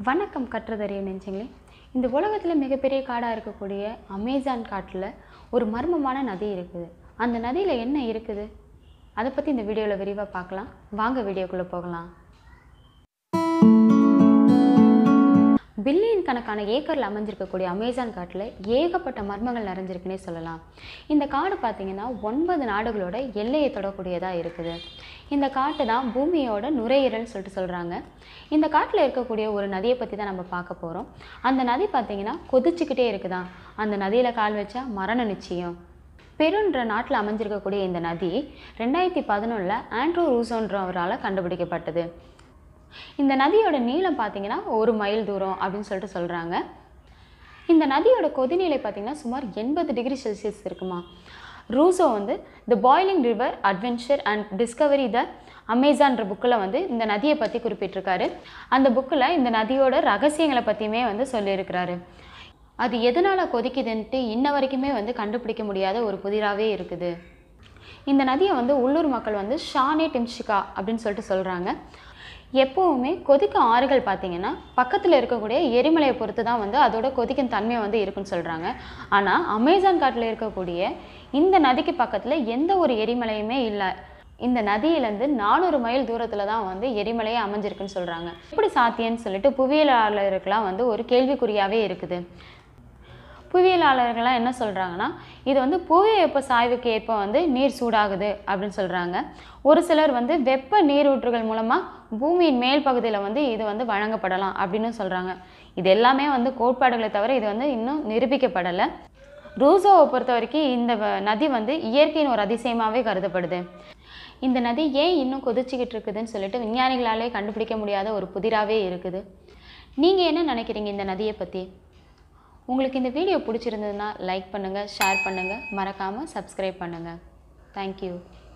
வணக்கம் கற்றதறிய நெஞ்சங்களே இந்த உலகத்தில் மிகப்பெரிய காடாக இருக்கக்கூடிய அமேசான் காட்டில் ஒரு மர்மமான நதி இருக்குது அந்த நதியில் என்ன இருக்குது அதை பற்றி இந்த வீடியோவில் விரிவாக பார்க்கலாம் வாங்க வீடியோக்குள்ளே போகலாம் பில்லியன் கணக்கான ஏக்கரில் அமைஞ்சிருக்கக்கூடிய அமேசான் காட்டில் ஏகப்பட்ட மர்மங்கள் நிறைஞ்சிருக்குன்னே சொல்லலாம் இந்த காடு பார்த்திங்கன்னா ஒன்பது நாடுகளோட எல்லையை தொடக்கூடியதாக இருக்குது இந்த காட்டு தான் பூமியோட நுரையீரல்னு சொல்லிட்டு சொல்கிறாங்க இந்த காட்டில் இருக்கக்கூடிய ஒரு நதியை பற்றி தான் நம்ம பார்க்க போகிறோம் அந்த நதி பார்த்திங்கன்னா கொதிச்சுக்கிட்டே இருக்குதான் அந்த நதியில் கால் வச்சா மரண நிச்சயம் பெருன்ற நாட்டில் அமைஞ்சிருக்கக்கூடிய இந்த நதி ரெண்டாயிரத்தி பதினொன்றில் ஆண்ட்ரூ ரூசோன்றவரால் கண்டுபிடிக்கப்பட்டது இந்த நதியோட நீளம் பார்த்தீங்கன்னா ஒரு மைல் தூரம் அப்படின்னு சொல்லிட்டு சொல்கிறாங்க இந்த நதியோட கொதிநிலை பார்த்தீங்கன்னா சுமார் எண்பது டிகிரி செல்சியஸ் இருக்குமா ரூசோ வந்து the boiling river adventure and discovery the அமேசான்ற புக்கில் வந்து இந்த நதியை பற்றி குறிப்பிட்டிருக்காரு அந்த புக்கில் இந்த நதியோட ரகசியங்களை பற்றியுமே வந்து சொல்லியிருக்கிறாரு அது எதனால் கொதிக்குதுன்ட்டு இன்ன வரைக்குமே வந்து கண்டுபிடிக்க முடியாத ஒரு புதிராகவே இருக்குது இந்த நதியை வந்து உள்ளூர் மக்கள் வந்து ஷானே டிம்ஷிகா அப்படின்னு சொல்லிட்டு சொல்கிறாங்க எப்போவுமே கொதிக்கும் ஆறுகள் பார்த்தீங்கன்னா பக்கத்தில் இருக்கக்கூடிய எரிமலையை பொறுத்து தான் வந்து அதோட கொதிக்கும் தன்மை வந்து இருக்குன்னு சொல்கிறாங்க ஆனால் அமேசான் காட்டில் இருக்கக்கூடிய இந்த நதிக்கு பக்கத்தில் எந்த ஒரு எரிமலையுமே இல்லை இந்த நதியிலேருந்து நானூறு மைல் தூரத்தில் தான் வந்து எரிமலையே அமைஞ்சிருக்குன்னு சொல்கிறாங்க எப்படி சாத்தியம்னு சொல்லிட்டு புவியியலாளருக்கெல்லாம் வந்து ஒரு கேள்விக்குறியாகவே இருக்குது புவியியலாளர்கள்லாம் என்ன சொல்கிறாங்கன்னா இது வந்து புவி வெப்ப சாய்வுக்கு ஏற்ப வந்து நீர் சூடாகுது அப்படின்னு சொல்கிறாங்க ஒரு சிலர் வந்து வெப்ப நீரூற்றுகள் மூலமாக பூமியின் மேல் பகுதியில் வந்து இது வந்து வழங்கப்படலாம் அப்படின்னு சொல்கிறாங்க இது எல்லாமே வந்து கோட்பாடுகளை தவிர இது வந்து இன்னும் நிரூபிக்கப்படலை ரூசோவை பொறுத்த வரைக்கும் இந்த வ- நதி வந்து இயற்கையின் ஒரு அதிசயமாகவே கருதப்படுது இந்த நதி ஏன் இன்னும் கொதிச்சுக்கிட்டு இருக்குதுன்னு சொல்லிட்டு விஞ்ஞானிகளாலே கண்டுபிடிக்க முடியாத ஒரு புதிராகவே இருக்குது நீங்கள் என்ன நினைக்கிறீங்க இந்த நதியை பற்றி உங்களுக்கு இந்த வீடியோ பிடிச்சிருந்ததுன்னா லைக் பண்ணுங்கள் ஷேர் பண்ணுங்கள் மறக்காமல் சப்ஸ்கிரைப் பண்ணுங்கள் தேங்க்யூ